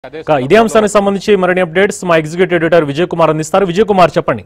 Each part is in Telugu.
అదే ఇక ఇదే అంశానికి సంబంధించి మరిన్ని అప్డేట్స్ మా ఎగ్జిక్యూటివ్ ఎడిటర్ విజయ్ కుమార్ అందిస్తారు విజయ్ కుమార్ చెప్పండి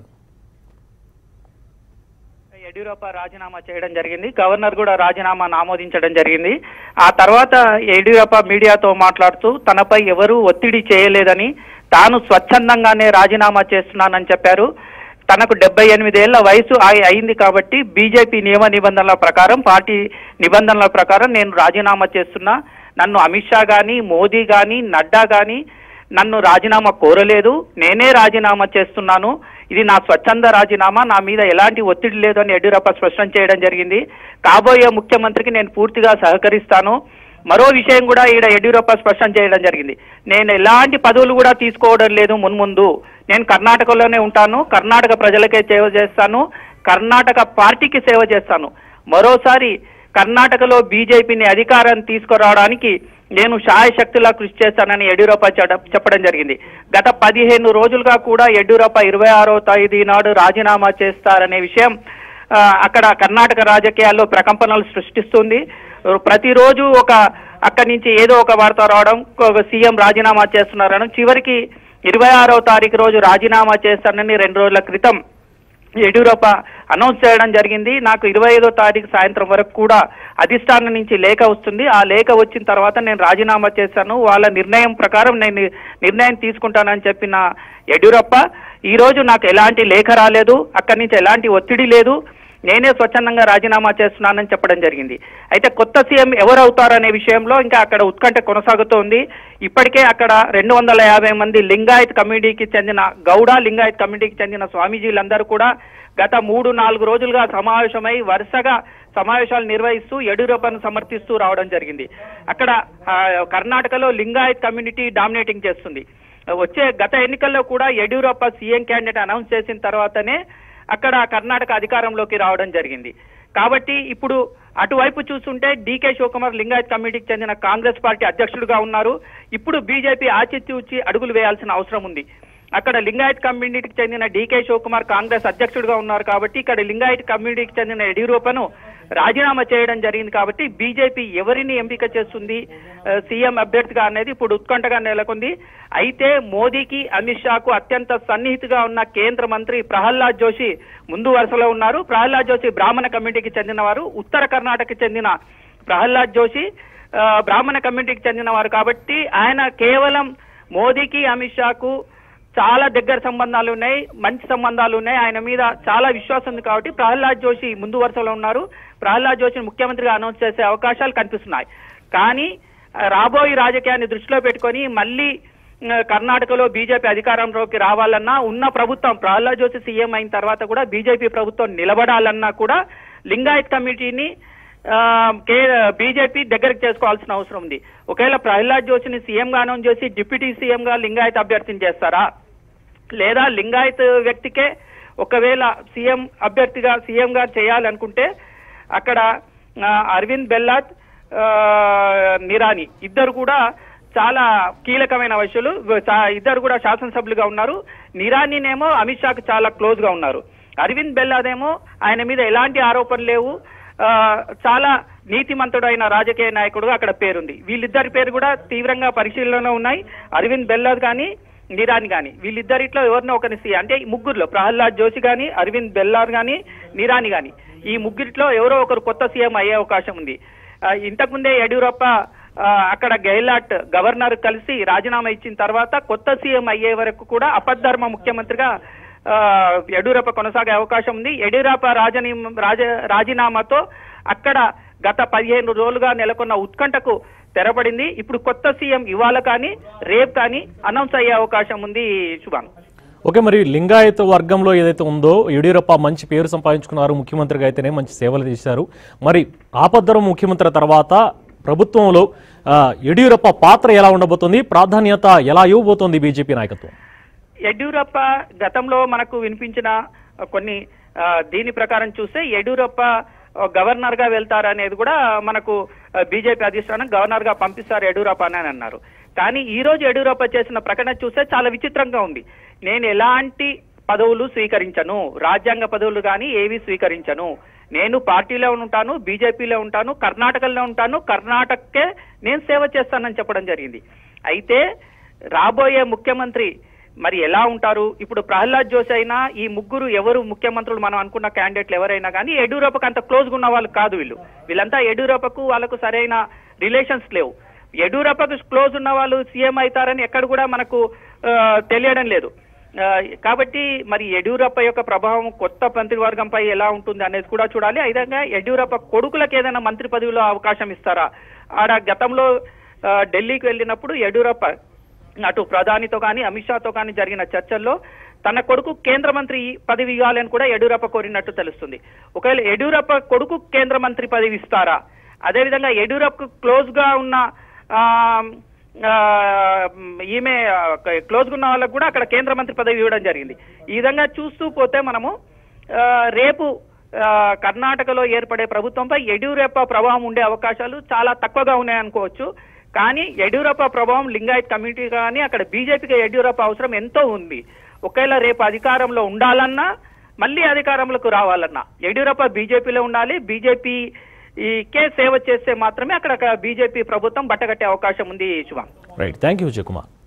యడ్యూరప్ప రాజీనామా చేయడం జరిగింది గవర్నర్ కూడా రాజీనామాను ఆమోదించడం జరిగింది ఆ తర్వాత యడ్యూరప్ప మీడియాతో మాట్లాడుతూ తనపై ఎవరూ ఒత్తిడి చేయలేదని తాను స్వచ్ఛందంగానే రాజీనామా చేస్తున్నానని చెప్పారు తనకు డెబ్బై ఎనిమిదేళ్ల వయసు అయి- అయింది కాబట్టి బీజేపీ నియమ నిబంధనల ప్రకారం పార్టీ నిబంధనల ప్రకారం నేను రాజీనామా చేస్తున్నా నన్ను అమిత్ షా గాని మోదీ గాని నడ్డా గాని నన్ను రాజీనామా కోరలేదు నేనే రాజీనామా చేస్తున్నాను ఇది నా స్వచ్ఛంద రాజీనామా నా మీద ఎలాంటి ఒత్తిడి లేదు అని యడ్యూరప్ప స్పష్టం చేయడం జరిగింది కాబోయే ముఖ్యమంత్రికి నేను పూర్తిగా సహకరిస్తాను మరో విషయం కూడా ఈడ యడ్యూరప్ప స్పష్టం చేయడం జరిగింది నేను ఎలాంటి పదవులు కూడా తీసుకోవడం లేదు మున్ముందు నేను కర్ణాటకలోనే ఉంటాను కర్ణాటక ప్రజలకే సేవ చేస్తాను కర్ణాటక పార్టీకి సేవ చేస్తాను మరోసారి కర్ణాటకలో బీజేపీని అధికారం తీసుకురావడానికి నేను శాయశక్తిలా కృషి చేస్తానని యడ్యూరప్ప చెడ- చెప్పడం జరిగింది గత పదిహేను రోజులుగా కూడా యడ్యూరప్ప ఇరవై ఆరో తేదీ నాడు రాజీనామా చేస్తారనే విషయం ఆ, అక్కడ కర్ణాటక రాజకీయాల్లో ప్రకంపనలు సృష్టిస్తుంది ప్రతిరోజు ఒక అక్కడి నుంచి ఏదో ఒక వార్త రావడం ఒక సీఎం రాజీనామా చేస్తున్నారని చివరికి ఇరవై ఆరో తారీఖు రోజు రాజీనామా చేస్తానని రెండు రోజుల క్రితం యడ్యూరప్ప అనౌన్స్ చేయడం జరిగింది నాకు ఇరవై ఐదో తారీఖు సాయంత్రం వరకు కూడా అధిష్టానం నుంచి లేఖ వస్తుంది ఆ లేఖ వచ్చిన తర్వాత నేను రాజీనామా చేశాను వాళ్ళ నిర్ణయం ప్రకారం నేను నిర్ణయం తీసుకుంటానని చెప్పిన యడ్యూరప్ప ఈ రోజు నాకు ఎలాంటి లేఖ రాలేదు అక్కడి నుంచి ఎలాంటి ఒత్తిడి లేదు నేనే స్వచ్ఛందంగా రాజీనామా చేస్తున్నానని చెప్పడం జరిగింది అయితే కొత్త సీఎం ఎవరు అవుతారనే విషయంలో ఇంకా అక్కడ ఉత్కంఠ కొనసాగుతోంది ఇప్పటికే అక్కడ రెండు వందల యాభై మంది లింగాయత్ కమిటీకి చెందిన గౌడ లింగాయత్ కమిటీకి చెందిన స్వామీజీలందరూ కూడా గత మూడు నాలుగు రోజులుగా సమావేశమై వరుసగా సమావేశాలు నిర్వహిస్తూ యడ్యూరప్పను సమర్థిస్తూ రావడం జరిగింది అక్కడ ఆ, కర్ణాటకలో లింగాయత్ కమ్యూనిటీ డామినేటింగ్ చేస్తుంది వచ్చే గత ఎన్నికల్లో కూడా యడ్యూరప్ప సీఎం క్యాండిడేట్ అనౌన్స్ చేసిన తర్వాతనే అక్కడ కర్ణాటక అధికారంలోకి రావడం జరిగింది కాబట్టి ఇప్పుడు అటువైపు చూస్తుంటే డీకే శివకుమార్ లింగాయత్ కమిటీకి చెందిన కాంగ్రెస్ పార్టీ అధ్యక్షుడిగా ఉన్నారు ఇప్పుడు బీజేపీ ఆచితూచి అడుగులు వేయాల్సిన అవసరం ఉంది అక్కడ లింగాయత్ కమ్యూనిటీకి చెందిన డీకే శివకుమార్ కాంగ్రెస్ అధ్యక్షుడిగా ఉన్నారు కాబట్టి ఇక్కడ లింగాయత్ కమ్యూనిటీకి చెందిన యడ్యూరప్పను రాజీనామా చేయడం జరిగింది కాబట్టి బీజేపీ ఎవరిని ఎంపిక చేస్తుంది ఆ, సీఎం అభ్యర్థిగా అనేది ఇప్పుడు ఉత్కంఠగా నెలకొంది అయితే మోదీకి అమిత్ షాకు అత్యంత సన్నిహితిగా ఉన్న కేంద్ర మంత్రి ప్రహ్లాద్ జోషి ముందు వరుసలో ఉన్నారు ప్రహ్లాద్ జోషి బ్రాహ్మణ కమిటీకి చెందినవారు ఉత్తర కర్ణాటకకి చెందిన ప్రహ్లాద్ జోషి ఆ, బ్రాహ్మణ కమిటీకి చెందినవారు కాబట్టి ఆయన కేవలం మోదీకి అమిత్ షాకు చాలా దగ్గర సంబంధాలు ఉన్నాయి మంచి సంబంధాలు ఉన్నాయి ఆయన మీద చాలా విశ్వాసం ఉంది కాబట్టి ప్రహ్లాద్ జోషి ముందు వరుసలో ఉన్నారు ప్రహ్లాద్ జోషిని ముఖ్యమంత్రిగా అనౌన్స్ చేసే అవకాశాలు కనిపిస్తున్నాయి కానీ ఆ, రాబోయే రాజకీయాన్ని దృష్టిలో పెట్టుకొని మళ్ళీ ఆ, కర్ణాటకలో బీజేపీ అధికారంలోకి రావాలన్నా ఉన్న ప్రభుత్వం ప్రహ్లాద్ జోషి సీఎం అయిన తర్వాత కూడా బీజేపీ ప్రభుత్వం నిలబడాలన్నా కూడా లింగాయత్ కమిటీని ఆ, కే బీజేపీ దగ్గరికి చేసుకోవాల్సిన అవసరం ఉంది ఒకవేళ ప్రహ్లాద్ జోషిని సీఎం గా అనౌన్స్ చేసి డిప్యూటీ సీఎం గా లింగాయత్ అభ్యర్థిని చేస్తారా లేదా లింగాయత్ వ్యక్తికే ఒకవేళ సీఎం అభ్యర్థిగా సీఎం గా చేయాలనుకుంటే అక్కడ ఆ, అరవింద్ బెల్లాత్ ఆ, నిరాని ఇద్దరు కూడా చాలా కీలకమైన వయసులు చా- ఇద్దరు కూడా శాసనసభ్యులుగా ఉన్నారు నిరానీనేమో అమిత్ షాకు చాలా క్లోజ్ గా ఉన్నారు అరవింద్ బెల్లాదేమో ఆయన మీద ఎలాంటి ఆరోపణలు లేవు ఆ, చాలా నీతిమంతుడైన రాజకీయ నాయకుడుగా అక్కడ పేరుంది వీళ్ళిద్దరి పేరు కూడా తీవ్రంగా పరిశీలనలో ఉన్నాయి అరవింద్ బెల్లాద్ కానీ నిరాని కానీ వీళ్ళిద్దరిట్లో ఎవరినో ఒకరిని సీ అంటే ఈ ముగ్గురులో ప్రహ్లాద్ జోషి కానీ అరవింద్ బెల్లార్ కానీ నిరాని కానీ ఈ ముగ్గురిట్లో ఎవరో ఒకరు కొత్త సీఎం అయ్యే అవకాశం ఉంది ఆ, ఇంతకుముందే యడ్యూరప్ప ఆ, అక్కడ గెహ్లాట్ గవర్నర్ కలిసి రాజీనామా ఇచ్చిన తర్వాత కొత్త సీఎం అయ్యే వరకు కూడా అపద్ధర్మ ముఖ్యమంత్రిగా ఆ, యడ్యూరప్ప కొనసాగే అవకాశం ఉంది యడ్యూరప్ప రాజనీ రాజ రాజీనామాతో అక్కడ గత పదిహేను రోజులుగా నెలకొన్న ఉత్కంఠకు తెరపడింది ఇప్పుడు కొత్త సీఎం ఇవాళ కానీ రేపు కానీ అనౌన్స్ అయ్యే అవకాశం ఉంది శుభాన్ ఓకే మరి లింగాయత్ వర్గంలో ఏదైతే ఉందో యడ్యూరప్ప మంచి పేరు సంపాదించుకున్నారు ముఖ్యమంత్రిగా అయితేనే మంచి సేవలు చేశారు మరి ఆపద్దరం ముఖ్యమంత్రి తర్వాత ప్రభుత్వంలో ఆ, యడ్యూరప్ప పాత్ర ఎలా ఉండబోతుంది ప్రాధాన్యత ఎలా ఇవ్వబోతోంది బీజేపీ నాయకత్వం యడ్యూరప్ప గతంలో మనకు వినిపించిన కొన్ని ఆ, దీని ప్రకారం చూస్తే యడ్యూరప్ప గవర్నర్ గా వెళ్తారనేది కూడా మనకు బీజేపీ అధిష్టానం గవర్నర్ గా పంపిస్తారు యడ్యూరప్ప అని అన్నారు కానీ ఈ రోజు యడ్యూరప్ప చేసిన ప్రకటన చూస్తే చాలా విచిత్రంగా ఉంది నేను ఎలాంటి పదవులు స్వీకరించను రాజ్యాంగ పదవులు కానీ ఏవి స్వీకరించను నేను పార్టీలో ఉంటాను బీజేపీలో ఉంటాను కర్ణాటకలో ఉంటాను కర్ణాటకకే నేను సేవ చేస్తానని చెప్పడం జరిగింది అయితే రాబోయే ముఖ్యమంత్రి మరి ఎలా ఉంటారు ఇప్పుడు ప్రహ్లాద్ జోషి అయినా ఈ ముగ్గురు ఎవరు ముఖ్యమంత్రులు మనం అనుకున్న క్యాండిడేట్లు ఎవరైనా కానీ యడ్యూరప్పకు అంత క్లోజ్గా ఉన్న వాళ్ళు కాదు వీళ్ళు వీళ్ళంతా యడ్యూరప్పకు వాళ్ళకు సరైన రిలేషన్స్ లేవు యడ్యూరప్పకు క్లోజ్ ఉన్న వాళ్ళు సీఎం అవుతారని ఎక్కడ కూడా మనకు ఆ, తెలియడం లేదు ఆ, కాబట్టి మరి యడ్యూరప్ప యొక్క ప్రభావం కొత్త మంత్రివర్గంపై ఎలా ఉంటుంది అనేది కూడా చూడాలి విధంగా యడ్యూరప్ప కొడుకులకు ఏదైనా మంత్రి పదవిలో అవకాశం ఇస్తారా ఆడ గతంలో ఆ, ఢిల్లీకి వెళ్ళినప్పుడు యడ్యూరప్ప అటు ప్రధానితో కానీ అమిత్ షాతో కానీ జరిగిన చర్చల్లో తన కొడుకు కేంద్ర మంత్రి పదవి ఇవ్వాలని కూడా యడ్యూరప్ప కోరినట్టు తెలుస్తుంది ఒకవేళ యడ్యూరప్ప కొడుకు కేంద్ర మంత్రి పదవి ఇస్తారా అదేవిధంగా యడ్యూరప్పకు క్లోజ్ గా ఉన్న ఆ, ఆ, ఈమె క్లోజ్ ఉన్న వాళ్ళకు కూడా అక్కడ కేంద్ర మంత్రి పదవి ఇవ్వడం జరిగింది ఈ విధంగా చూస్తూ పోతే మనము ఆ, రేపు ఆ, కర్ణాటకలో ఏర్పడే ప్రభుత్వంపై యడ్యూరప్ప ప్రభావం ఉండే అవకాశాలు చాలా తక్కువగా ఉన్నాయనుకోవచ్చు కానీ యడ్యూరప్ప ప్రభావం లింగాయత్ కమ్యూనిటీ కానీ అక్కడ బీజేపీకి యడ్యూరప్ప అవసరం ఎంతో ఉంది ఒకవేళ రేపు అధికారంలో ఉండాలన్నా మళ్ళీ అధికారంలోకి రావాలన్నా యడ్యూరప్ప బీజేపీలో ఉండాలి బీజేపీ కే సేవ చేస్తే మాత్రమే అక్కడ బీజేపీ ప్రభుత్వం బట్టగట్టే అవకాశం ఉంది శుభం right thank you Vijay Kumar